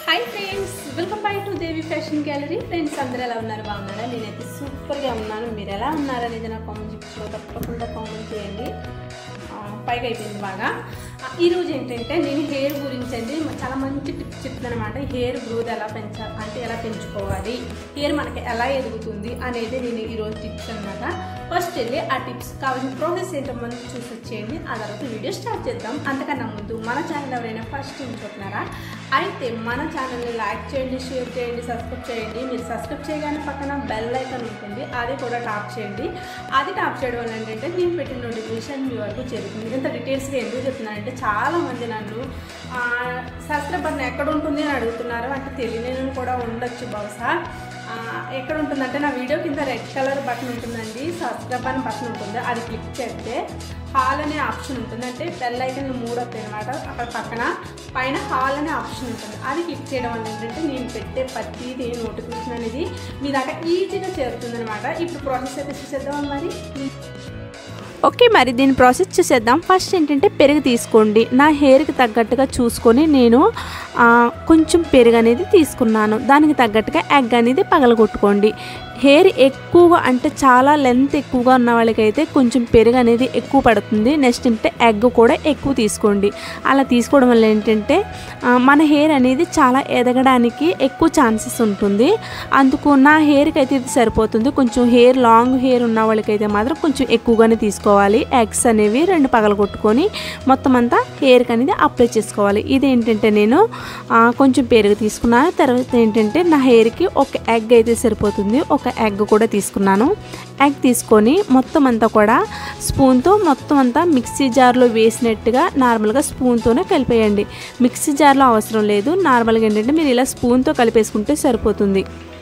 Hi friends welcome back to Devi fashion gallery friends అందరూ ఎలా ఉన్నారు బాగున్నారా నేనైతే సూపర్గా ఉన్నాను మీరు ఎలా ఉన్నారనేది నా కామెంట్ సెక్షన్లో తప్పకుండా కామెంట్ చేయండి ఆ, పైగా అయిపోయింది బాగా ఆ, ఈరోజు ఏంటంటే నేను హెయిర్ గురించి అండి చాలా మంచి టిప్స్ చెప్తాను అనమాట హెయిర్ గ్రోత్ ఎలా పెంచాలి అంటే ఎలా పెంచుకోవాలి హెయిర్ మనకి ఎలా ఎదుగుతుంది అనేది నేను ఈరోజు టిప్స్ అనమాట ఫస్ట్ వెళ్ళి ఆ టిప్స్ కావాల్సిన ప్రాసెస్ ఏంటో మనం చూసి వచ్చేయండి ఆ తర్వాత వీడియో స్టార్ట్ చేద్దాం అంతకన్నా ముందు మన ఛానల్ ఎవరైనా ఫస్ట్ టైం చూస్తున్నారా అయితే మన ఛానల్ని లైక్ చేయండి షేర్ చేయండి సబ్స్క్రైబ్ చేయండి మీరు సబ్స్క్రైబ్ చేయగానే పక్కన బెల్ ఐకాన్ ఉంటుంది అది కూడా టాప్ చేయండి అది టాప్ చేయడం వల్ల ఏంటంటే నేను పెట్టిన నోటిఫికేషన్ మీ వరకు చేరుతుంది ఇంత డీటెయిల్స్గా ఎందుకు చెప్తున్నానంటే చాలా మంది నన్ను ఆ, సబ్స్క్రైబ్ బటన్ ఎక్కడ ఉంటుంది అని అడుగుతున్నారు అంటే తెలియని కూడా ఉండొచ్చు బహుశా ఆ, ఎక్కడ ఉంటుందంటే నా వీడియో కింద రెడ్ కలర్ బటన్ ఉంటుందండి సబ్స్క్రైబ్ అని బటన్ ఉంటుంది అది క్లిక్ చేస్తే హాల్ అనే ఆప్షన్ ఉంటుంది అంటే బెల్ ఐకన్ మూడు వస్తాయి అనమాట అక్కడ పక్కన పైన హాల్ అనే ఆప్షన్ ఉంటుంది అది క్లిక్ చేయడం వల్ల ఏంటంటే నేను పెట్టే ప్రతిదీ నోటిఫికేషన్ అనేది మీ దాకా ఈజీగా చేరుతుంది అనమాట ఇప్పుడు ప్రాసెస్ అయితే చూసేద్దాం మరి ఓకే మరి దీని ప్రాసెస్ చూసేద్దాం ఫస్ట్ ఏంటంటే పెరుగు తీసుకోండి నా హెయిర్కి తగ్గట్టుగా చూసుకొని నేను ఆ, కొంచెం పెరుగు అనేది తీసుకున్నాను దానికి తగ్గట్టుగా ఎగ్ అనేది పగలగొట్టుకోండి హెయిర్ ఎక్కువగా అంటే చాలా లెంత్ ఎక్కువగా ఉన్న వాళ్ళకైతే కొంచెం పెరుగు అనేది ఎక్కువ పడుతుంది నెక్స్ట్ అంటే ఎగ్ కూడా ఎక్కువ తీసుకోండి అలా తీసుకోవడం వల్ల ఏంటంటే ఆ, మన హెయిర్ అనేది చాలా ఎదగడానికి ఎక్కువ ఛాన్సెస్ ఉంటుంది అందుకు నా హెయిర్కి అయితే ఇది సరిపోతుంది కొంచెం హెయిర్ లాంగ్ హెయిర్ ఉన్న వాళ్ళకైతే మాత్రం కొంచెం ఎక్కువగానే తీసుకోవాలి ఎగ్స్ అనేవి రెండు పగలగొట్టుకొని మొత్తం అంతా హెయిర్కి అనేది అప్లై చేసుకోవాలి ఇది ఏంటంటే నేను ఆ, కొంచెం పెరుగు తీసుకున్నాను తర్వాత ఏంటంటే నా హెయిర్కి ఒక ఎగ్ అయితే సరిపోతుంది ఒక ఎగ్ కూడా తీసుకున్నాను ఎగ్ తీసుకొని మొత్తం అంతా కూడా స్పూన్తో మొత్తం అంతా మిక్సీ జార్లో వేసినట్టుగా నార్మల్గా స్పూన్తోనే కలిపేయండి మిక్సీ జార్లో అవసరం లేదు నార్మల్గా ఏంటంటే మీరు ఇలా స్పూన్తో కలిపేసుకుంటే సరిపోతుంది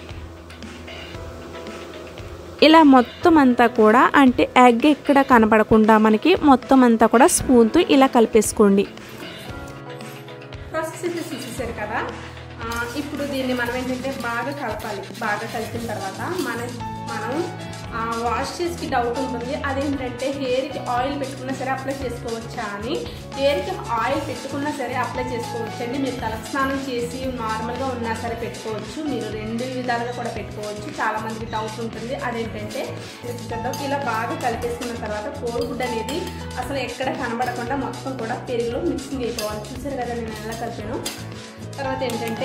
ఇలా మొత్తం అంతా కూడా అంటే ఎగ్ ఎక్కడ కనపడకుండా మనకి మొత్తం అంతా కూడా స్పూన్తో ఇలా కలిపేసుకోండి ప్రాసెస్ అయితే చూసేసారు కదా ఆ, ఇప్పుడు దీన్ని మనం ఏంటంటే బాగా కలపాలి బాగా కలిపిన తర్వాత మన మనం ఆ, వాష్ చేసి డౌట్ ఉంటుంది అదేంటంటే హెయిర్కి ఆయిల్ పెట్టుకున్నా సరే అప్లై చేసుకోవచ్చా అని హెయిర్కి ఆయిల్ పెట్టుకున్నా సరే అప్లై చేసుకోవచ్చు అండి మీరు తల స్నానం చేసి నార్మల్గా ఉన్నా సరే పెట్టుకోవచ్చు మీరు రెండు విధాలుగా కూడా పెట్టుకోవచ్చు చాలా మందికి డౌట్ ఉంటుంది అదేంటంటే చూద్దాం ఇలా బాగా కలిపేసుకున్న తర్వాత కోడిగుడ్డ అనేది అసలు ఎక్కడ కనబడకుండా మొత్తం కూడా పెరుగులో మిక్సింగ్ అయిపోవాలి చూసారు కదా నేను ఎలా కలిపాను తర్వాత ఏంటంటే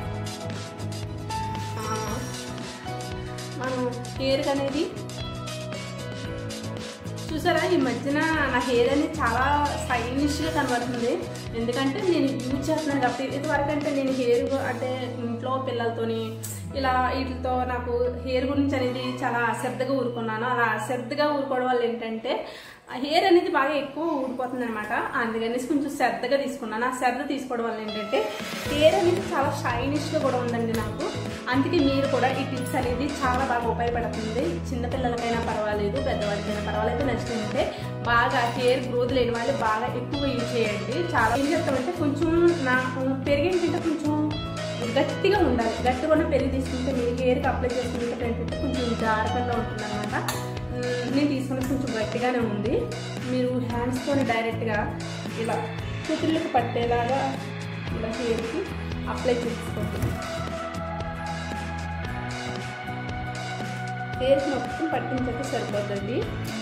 ఆ, మనం హెయిర్ అనేది చూసారా ఈ మధ్యన నా హెయిర్ అనేది చాలా స్టైలిష్గా కనబడుతుంది ఎందుకంటే నేను యూజ్ చేస్తున్నాను కాబట్టి ఇదివరకు అంటే నేను హెయిర్ అంటే ఇంట్లో పిల్లలతోని ఇలా వీటితో నాకు హెయిర్ గురించి అనేది చాలా అశ్రద్ధగా ఊరుకున్నాను అలా అశ్రద్ధగా ఊరుకోవడం వల్ల ఏంటంటే ఆ హెయిర్ అనేది బాగా ఎక్కువ ఊడిపోతుంది అనమాట అందుకనేసి కొంచెం శ్రద్ధగా తీసుకున్నాను ఆ శ్రద్ధ తీసుకోవడం వల్ల ఏంటంటే హెయిర్ అనేది చాలా షైనిష్గా కూడా ఉందండి నాకు అందుకే మీరు కూడా ఈ టిప్స్ అనేది చాలా బాగా ఉపయోగపడుతుంది చిన్నపిల్లలకైనా పర్వాలేదు పెద్దవాళ్ళకైనా పర్వాలేదు నెక్స్ట్ ఏంటంటే బాగా హెయిర్ గ్రోత్ లేని వాళ్ళు బాగా ఎక్కువ యూజ్ చేయండి చాలా ఏం చేస్తామంటే కొంచెం నా పెరిగేంటంటే కొంచెం గట్టిగా ఉండాలి గట్టిగా ఉన్న పెరిగి తీసుకుంటే మీరు హెయిర్కి అప్లై చేసుకుంటే ఏంటంటే కొంచెం జారకంగా ఉంటుంది అనమాట నేను తీసుకున్నది కొంచెం గట్టిగానే ఉంది మీరు హ్యాండ్స్తో డైరెక్ట్గా ఇలా కుతుర్లకు పట్టేలాగా ఇలా హెయిర్కి అప్లై చేసుకోండి హెయిర్కి మొత్తం పట్టించఅయితే సరిపోతుంది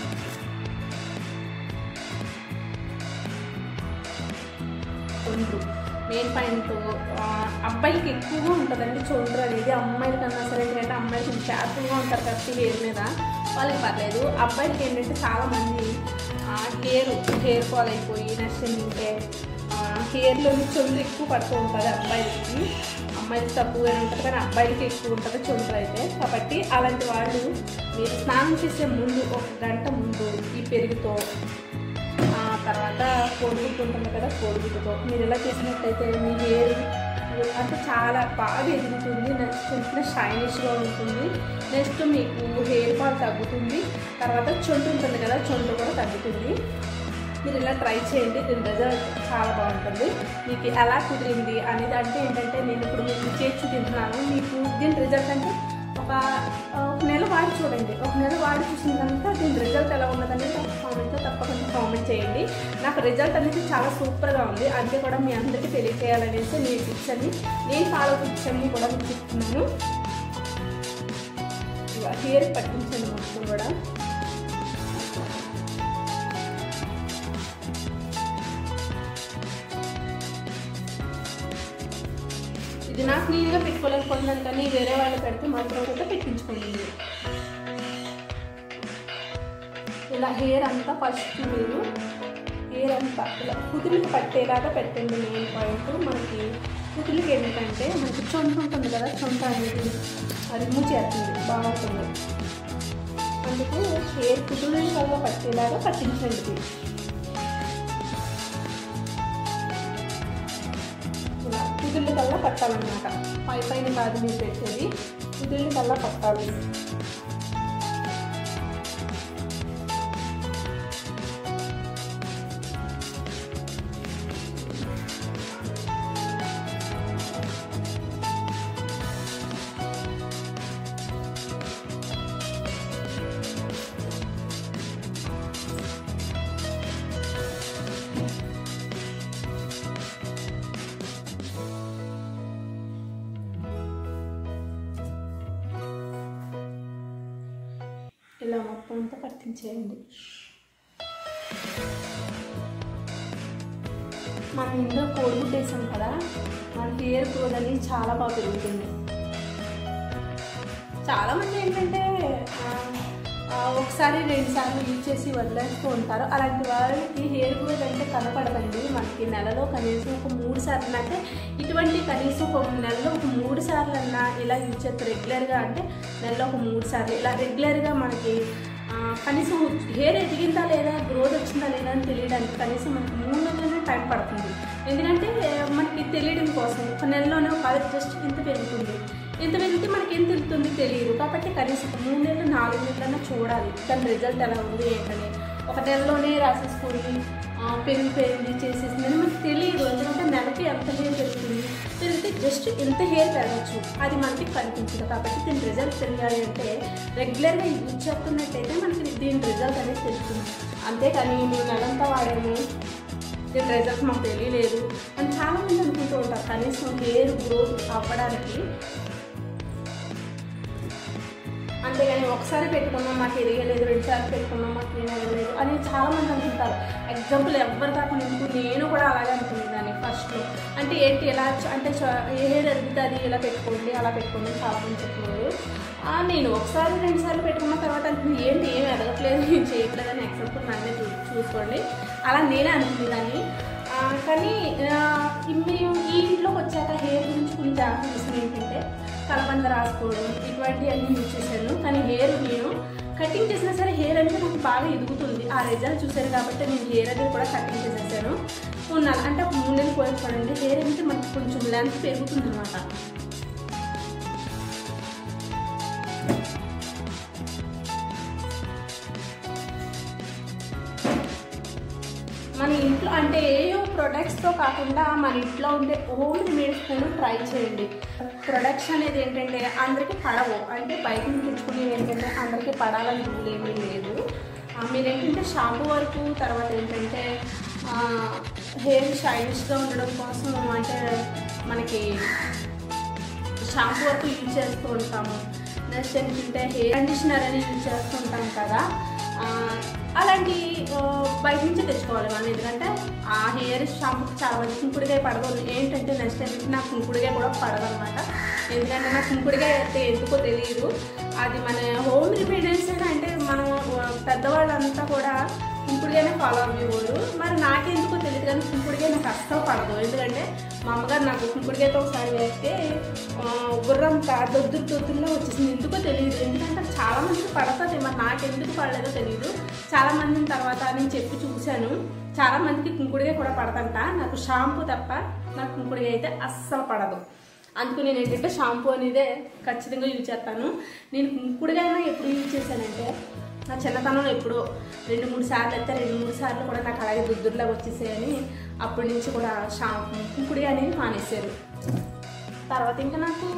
చొండ్రు మెయిన్ పాయింట్ ఆ, అబ్బాయిలకి ఎక్కువగా ఉంటుందండి చొండ్రు అనేది అమ్మాయిల కన్నా సరే ఏంటంటే అమ్మాయిలు కొంచెం క్యార్ఫుల్గా ఉంటారు కాబట్టి హెయిర్ మీద వాళ్ళకి పర్లేదు అబ్బాయిలకి ఏంటంటే చాలామంది హెయిర్ హెయిర్ ఫాల్ అయిపోయి నెక్స్ట్ ఏంటంటే హెయిర్లో చొండ్రు ఎక్కువ పడుతూ ఉంటుంది అబ్బాయిలకి అమ్మాయిలకి తక్కువగానే ఉంటుంది కానీ అబ్బాయిలకి ఎక్కువ ఉంటుంది చొండ్రు అయితే కాబట్టి అలాంటి వాళ్ళు మీరు స్నానం చేసే ముందు ఒక గంట ముందు ఈ పెరుగుతో ఆ తర్వాత కోడిగుడ్డు ఉంటుంది కదా కోడిగుడ్డుతో మీరు ఇలా చేసినట్టయితే మీ హెయిర్ అంటే చాలా బాగా ఎదుగుతుంది నెక్స్ట్ వెంటనే షైనిష్గా ఉంటుంది నెక్స్ట్ మీకు హెయిర్ ఫాల్ తగ్గుతుంది తర్వాత చొంటు ఉంటుంది కదా చొంటు కూడా తగ్గుతుంది మీరు ఇలా ట్రై చేయండి దీని రిజల్ట్ చాలా బాగుంటుంది మీకు ఎలా కుదిరింది అనేది అంటే ఏంటంటే నేను ఇప్పుడు మీకు చేసి చూపించున్నాను మీకు దీని రిజల్ట్ అంటే ఒక ఒక నెల వాడి చూడండి ఒక నెల వాడి చూసిన తర్వాత దీని రిజల్ట్ ఎలా ఉన్నదనేది ఒక కామెంట్లో తప్పకుండా కామెంట్ చేయండి నాకు రిజల్ట్ అనేది చాలా సూపర్గా ఉంది అందుకే కూడా మీ అందరికీ తెలియజేయాలనేసి నేను టిప్స్ అని నేను ఫాలో టిప్స్ అన్ని కూడా మీకు చెప్తున్నాను ఇలా హెయిర్ పట్టించండి మొత్తం కూడా ఇది నాకు నీట్గా పెట్టుకోలేకపోతున్నాను కానీ వేరే వాళ్ళు పెడితే మాత్రం కూడా పెట్టించుకుంటుంది ఇలా హెయిర్ అంతా ఫస్ట్ మీరు హెయిర్ అంతా ఇలా కుదురుకి పట్టేలాగా పెట్టండి మెయిన్ పాయింట్ మనకి కుదురుకి ఎందుకంటే మనకి చొంత ఉంటుంది కదా చొంత అనేది అది మూచేస్తుంది బాగుంటుంది అందుకు హెయిర్ కుదురుని వల్ల పట్టేలాగా పట్టించండి ఇది. ఇలా కుదుళ్ళు కల్లా పట్టాలన్నమాట పై పైన కాదు మీరు పెట్టేది కుదుళ్ళు కల్లా పట్టాలి ఇలా మొత్తం అంతా పట్టించేయండి మనం ఇందులో కోడిగుడ్డు వేసాం కదా మన హెయిర్ గ్రోత్ అనేది చాలా బాగా పెరుగుతుంది చాలామంది ఏంటంటే ఆ, ఆ, ఒకసారి రెండు సార్లు యూజ్ చేసి వదిలేస్తూ ఉంటారు అలాంటి వాళ్ళకి హెయిర్ గ్రోత్ అంటే కనపడదండి మనకి నెలలో కనీసం ఒక మూడు సార్లు అంటే ఇటువంటి కనీసం ఒక నెలలో ఒక మూడు సార్లు అన్నా ఇలా యూజ్ చేస్తారు రెగ్యులర్గా అంటే నెలలో ఒక మూడు సార్లు ఇలా రెగ్యులర్గా మనకి ఆ, కనీసం హెయిర్ ఎదిగిందా లేదా గ్రోత్ వచ్చిందా లేదా అని తెలియడానికి కనీసం మనకి మూడు నెలలనే టైం పడుతుంది ఎందుకంటే మనకి తెలియడం కోసం ఒక నెలలోనే ఒక జస్ట్ ఇంత పెరుగుతుంది ఇంత పెరిగితే మనకి ఏం తెలుస్తుంది తెలియదు కాబట్టి కనీసం ఒక మూడు నెలలు నాలుగు నెలలన్నా చూడాలి దాని రిజల్ట్ ఎలా ఉంది ఏంటని ఒక నెలలోనే రాసేసుకొని ఆ, పెరిగిపోయింది చేసేసింది అని మనకి తెలియదు ఎందుకంటే నెలకి ఎంత హెయిర్ పెరుగుతుంది పెరిగితే జస్ట్ ఎంత హెయిర్ పెరగచ్చు అది మనకి కనిపించదు కాబట్టి దీని రిజల్ట్ తెలియాలి అంటే రెగ్యులర్గా యూజ్ చేస్తున్నట్టయితే మనకి దీని రిజల్ట్ అనేది తెలుస్తుంది అంతేకాని మేము నెలంతా వాడాము దీని రిజల్ట్ మాకు తెలియలేదు అని చాలామంది అనుకుంటూ ఉంటారు కనీసం హెయిర్ గ్రోత్ అవ్వడానికి అంతేగాని ఒకసారి పెట్టుకున్నాం మాకు ఎదగలేదు రెండుసార్లు పెట్టుకున్నాం మాకు ఏం ఎదగలేదు అని చాలా మంది అనుకుంటారు ఎగ్జాంపుల్ ఎవరు కాకుండా ఎందుకు నేను కూడా అలాగే అనుకునేదాన్ని ఫస్ట్లో అంటే ఏంటి ఎలా చ- అంటే చ- ఏ హెయిర్ ఎదుగుతుంది ఇలా పెట్టుకోండి అలా పెట్టుకోండి అని చాలా మంది చెప్పినారు ఆ, నేను ఒకసారి రెండు సార్లు పెట్టుకున్న తర్వాత అనుకుంది ఏంటి ఏం ఎదగట్లేదు నేను చేయట్లేదు అని ఎగ్జాంపుల్ నన్నే చూ చూసుకోండి అలా నేనే అనుకునేదాన్ని ఆ, కానీ ఆ, ఈ మేము ఈ ఇంట్లోకి వచ్చాక హెయిర్ గురించి కొంచెం జాగ్రత్త తీసుకుని ఏంటంటే కలబంద రాసుకోవడం ఇటువంటివన్నీ యూజ్ చేశాను కానీ హెయిర్ నేను కటింగ్ చేసినా సరే హెయిర్ అనేది నాకు బాగా ఎదుగుతుంది ఆ రిజల్ట్ చూశాను కాబట్టి నేను హెయిర్ అనేది కూడా కటింగ్ చేసేసాను ఉన్నాను అంటే ఒక మూడు నెలలు పోయి చూడండి హెయిర్ అనేది మనకి కొంచెం లెంత్ పెరుగుతుంది అనమాట మన ఇంట్లో అంటే ఏయో ప్రొడక్ట్స్తో కాకుండా మన ఇంట్లో ఉండే హోమ్ రెమెడీస్ ట్రై చేయండి ప్రొడక్ట్స్ అనేది ఏంటంటే అందరికీ పడవు అంటే బయట నుంచి తెచ్చుకునేవి ఏంటంటే అందరికీ పడాలని రూల్ ఏమీ లేదు ఆ, మీరు ఏంటంటే షాంపూ వరకు తర్వాత ఏంటంటే హెయిర్ షైనిష్గా ఉండడం కోసం అంటే మనకి షాంపూ వరకు యూజ్ చేస్తూ ఉంటాము నెక్స్ట్ ఏంటంటే హెయిర్ కండిషనర్ అని యూజ్ చేస్తూ ఉంటాం కదా ఆ, అలాంటి ఆ, బయట నుంచే తెచ్చుకోవాలి మనం ఎందుకంటే ఆ హెయిర్ షాంపూకి చాలా మంది కుంకుడుకాయ పడదు ఏంటంటే నెక్స్ట్ ఏంటంటే నాకు కుంకుడుకాయ కూడా పడదనమాట ఎందుకంటే నాకు కుంకుడుకాయ అయితే ఎందుకో తెలియదు అది మన హోమ్ రెమెడీస్ అంటే మనం ఆ, పెద్దవాళ్ళంతా కూడా కుంకుడుగానే ఫాలో అయ్యేవారు మరి నాకెందుకో తెలియదు కానీ కుంకుడుగా నాకు అస్సలు పడదు ఎందుకంటే మా అమ్మగారు నాకు కుంకుడుగాయతో ఒకసారి వేస్తే ఆ, గుర్రం దొద్దురు దొద్దురులో వచ్చేసింది ఎందుకో తెలియదు ఎందుకంటే అది చాలా మందికి పడుతుంది మరి నాకు ఎందుకు పడలేదో తెలియదు చాలా మందిని తర్వాత నేను చెప్పి చూశాను చాలా మందికి కుంకుడుగా కూడా పడదంట నాకు షాంపూ తప్ప నాకు కుంకుడుగా అయితే అస్సలు పడదు అందుకు నేను ఏంటంటే షాంపూ అనేదే ఖచ్చితంగా యూజ్ చేస్తాను నేను కుంకుడుగా అయినా ఎప్పుడు యూజ్ చేశానంటే నా చిన్నతనంలో ఎప్పుడో రెండు మూడు సార్లు అయితే రెండు మూడు సార్లు కూడా నాకు అలాగే దుద్దుర్లాగా వచ్చేసాయని అప్పటి నుంచి కూడా షాంపూ కుంకుడుగా అనేది మానేశారు తర్వాత ఇంకా నాకు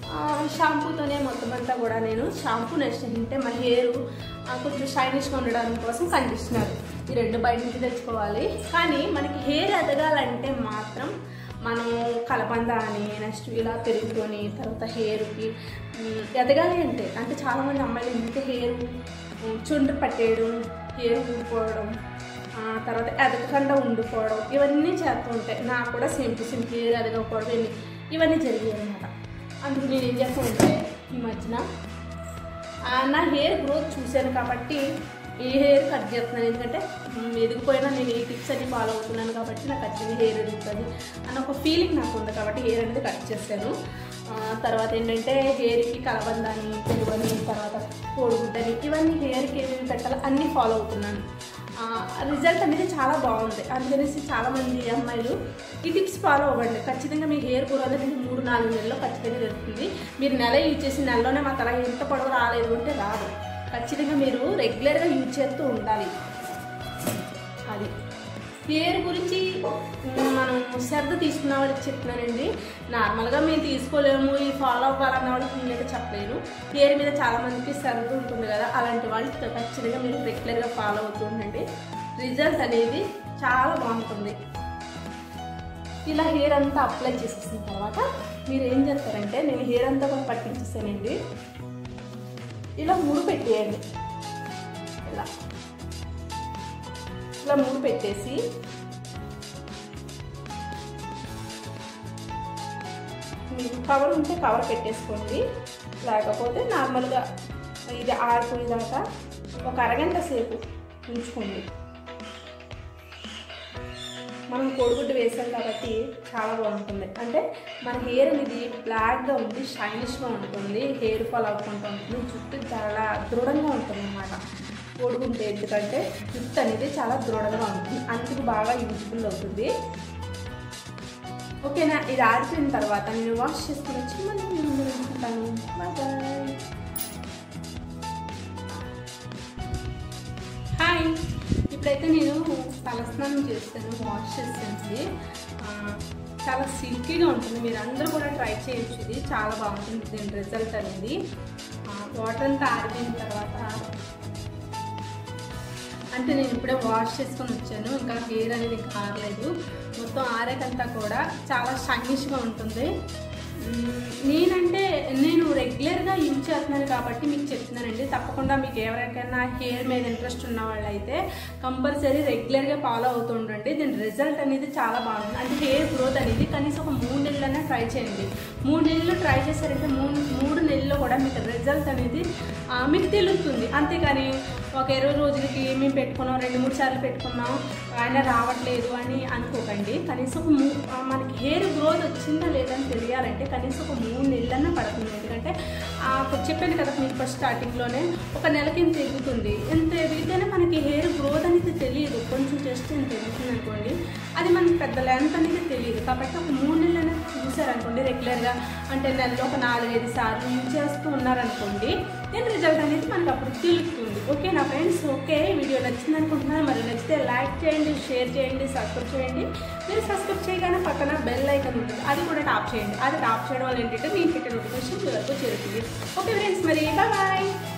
ఆ, షాంపూతోనే మొత్తం అంతా కూడా నేను షాంపూ నెక్స్ట్ ఏంటంటే మా హెయిర్ కొంచెం షైనిష్గా ఉండడానికి కోసం కండిషనర్ ఈ రెండు బయట నుంచి తెచ్చుకోవాలి కానీ మనకి హెయిర్ ఎదగాలంటే మాత్రం మనం కలబంద అని నెక్స్ట్ ఇలా పెరుగుకొని తర్వాత హెయిర్కి ఎదగాలి అంటే అంటే చాలామంది అమ్మాయిలు ఏంటంటే హెయిర్ చుండ్రు పట్టేయడం హెయిర్ ఊడిపోవడం ఆ, తర్వాత ఎదగకుండా ఉండిపోవడం ఇవన్నీ చేస్తూ ఉంటాయి నాకు కూడా సేమ్ టు సేమ్ హెయిర్ ఎదగకపోవడం ఇవన్నీ ఇవన్నీ జరిగాయి అనమాట అందుకు నేను ఏం చేస్తానంటే ఈ మధ్యన ఆ, నా హెయిర్ గ్రోత్ చూశాను కాబట్టి ఈ హెయిర్ కట్ చేస్తున్నాను ఎందుకంటే మ్, ఎదిగిపోయినా నేను ఈ టిప్స్ అన్ని ఫాలో అవుతున్నాను కాబట్టి నాకు ఖచ్చితంగా హెయిర్ ఎదుగుతుంది అన్న ఒక ఫీలింగ్ నాకు ఉంది కాబట్టి హెయిర్ అనేది కట్ చేశాను ఆ, తర్వాత ఏంటంటే హెయిర్కి కలబందని పెరుగని తర్వాత కోడిగుడ్డని ఇవన్నీ హెయిర్కి ఏమేమి పెట్టాలో అన్నీ ఫాలో అవుతున్నాను రిజల్ట్ అనేది చాలా బాగుంది అందుకనేసి చాలామంది అమ్మాయిలు ఈ టిప్స్ ఫాలో అవ్వండి ఖచ్చితంగా మీ హెయిర్ గ్రోత్ అనేది మూడు నాలుగు నెలల్లో ఖచ్చితంగా జరుగుతుంది మీరు నెల యూజ్ చేసి నెలలోనే మా తల ఎంత పొడవు రాలేదు అంటే రాదు ఖచ్చితంగా మీరు రెగ్యులర్గా యూజ్ చేస్తూ ఉండాలి అది హెయిర్ గురించి మ్, మనం శ్రద్ధ తీసుకున్న వాళ్ళకి చెప్తున్నానండి నార్మల్గా మేము తీసుకోలేము ఈ ఫాలో అవ్వాలన్న వాళ్ళకి నేనైతే చెప్పలేను హెయిర్ మీద చాలా మందికి శ్రద్ధ ఉంటుంది కదా అలాంటి వాళ్ళు ఖచ్చితంగా మీరు రెగ్యులర్గా ఫాలో అవుతూ ఉండండి రిజల్ట్ అనేది చాలా బాగుంటుంది ఇలా హెయిర్ అంతా అప్లై చేసేసిన తర్వాత మీరు ఏం చేస్తారంటే నేను హెయిర్ అంతా కూడా పట్టించేసానండి ఇలా మూడు పెట్టేయండి ఇలా ఇలా మూడు పెట్టేసి మీకు కవర్ ఉంటే కవర్ పెట్టేసుకోండి లేకపోతే నార్మల్గా ఇది ఆరిపోయేదాకా ఒక అరగంట సేపు ఉంచుకోండి మనం కోడిగుడ్డు వేసాం కాబట్టి చాలా బాగుంటుంది అంటే మన హెయిర్ అనేది బ్లాక్గా ఉంది షైనిష్గా ఉంటుంది హెయిర్ ఫాల్ అవ్వకుండా ఉంటుంది జుట్టు చాలా దృఢంగా ఉంటుంది అన్నమాట కోడిగుడ్డు ఎందుకంటే జుట్టు అనేది చాలా దృఢంగా ఉంటుంది అందుకు బాగా యూజ్ఫుల్ అవుతుంది ఓకేనా ఇది ఆరిపోయిన తర్వాత నేను వాష్ చేసుకుని వచ్చి మళ్ళీ నేను ముందు వేసుకుంటాను బాయ్ హాయ్ ఇప్పుడైతే నేను తలస్నానం చేస్తాను వాష్ చేస్తాను చాలా సిల్కీగా ఉంటుంది మీరు అందరూ కూడా ట్రై చేయొచ్చు ఇది చాలా బాగుంటుంది దీని రిజల్ట్ అనేది వాటర్ అంతా ఆరిపోయిన తర్వాత అంటే నేను ఇప్పుడే వాష్ చేసుకొని వచ్చాను ఇంకా హెయిర్ అనేది ఇంకా ఆరలేదు మొత్తం ఆరేకంతా కూడా చాలా షైనిష్గా ఉంటుంది మ్మ్, నేనంటే నేను రెగ్యులర్గా యూజ్ చేస్తున్నాను కాబట్టి మీకు చెప్తున్నానండి తప్పకుండా మీకు ఎవరికైనా హెయిర్ మీద ఇంట్రెస్ట్ ఉన్న వాళ్ళైతే కంపల్సరీ రెగ్యులర్గా ఫాలో అవుతూ ఉండండి దీని రిజల్ట్ అనేది చాలా బాగుంటుంది అంటే హెయిర్ గ్రోత్ అనేది కనీసం ఒక మూడు నెలలైనా ట్రై చేయండి మూడు నెలలు ట్రై చేశారంటే మూడు మూడు నెలల్లో కూడా మీకు రిజల్ట్ అనేది ఆ, మీకు తెలుస్తుంది అంతేకాని ఒక ఇరవై రోజులకి మేము పెట్టుకున్నాం రెండు మూడు సార్లు పెట్టుకున్నాం ఆయన రావట్లేదు అని అనుకోకండి కనీసం ఒక మూ ఆ, మనకి హెయిర్ గ్రోత్ వచ్చిందా లేదని తెలియాలంటే కనీసం ఒక మూడు నెలలన్నా పడుతుంది ఎందుకంటే ఆ, ఇప్పుడు చెప్పాను కదా మీకు ఫస్ట్ స్టార్టింగ్లోనే ఒక నెలకి ఇంత ఎదుగుతుంది ఇంత ఎదిగితేనే మనకి హెయిర్ గ్రోత్ అనేది తెలియదు కొంచెం జస్ట్ ఇంత ఎదుగుతుంది అనుకోండి అది మనకి పెద్ద లెంత్ అనేది తెలియదు కాబట్టి ఒక మూడు నెలలైనా చూసారనుకోండి రెగ్యులర్గా అంటే నెలలో ఒక నాలుగైదు సార్లు యూజ్ చేస్తూ ఉన్నారనుకోండి దీని రిజల్ట్ అనేది మనకు అప్పుడు తెలుస్తుంది ఓకే నా ఫ్రెండ్స్ ఓకే వీడియో నచ్చింది అనుకుంటున్నాను మరి నచ్చితే లైక్ చేయండి షేర్ చేయండి సబ్స్క్రైబ్ చేయండి మీరు సబ్స్క్రైబ్ చేయగానే పక్కన బెల్ ఐకన్ ఉంటుంది అది కూడా టాప్ చేయండి అది టాప్ చేయడం వల్ల ఏంటంటే నేను పెట్టే నోటిఫికేషన్ మీ వరకు చేరుతుంది ఓకే ఫ్రెండ్స్ మరి బాయ్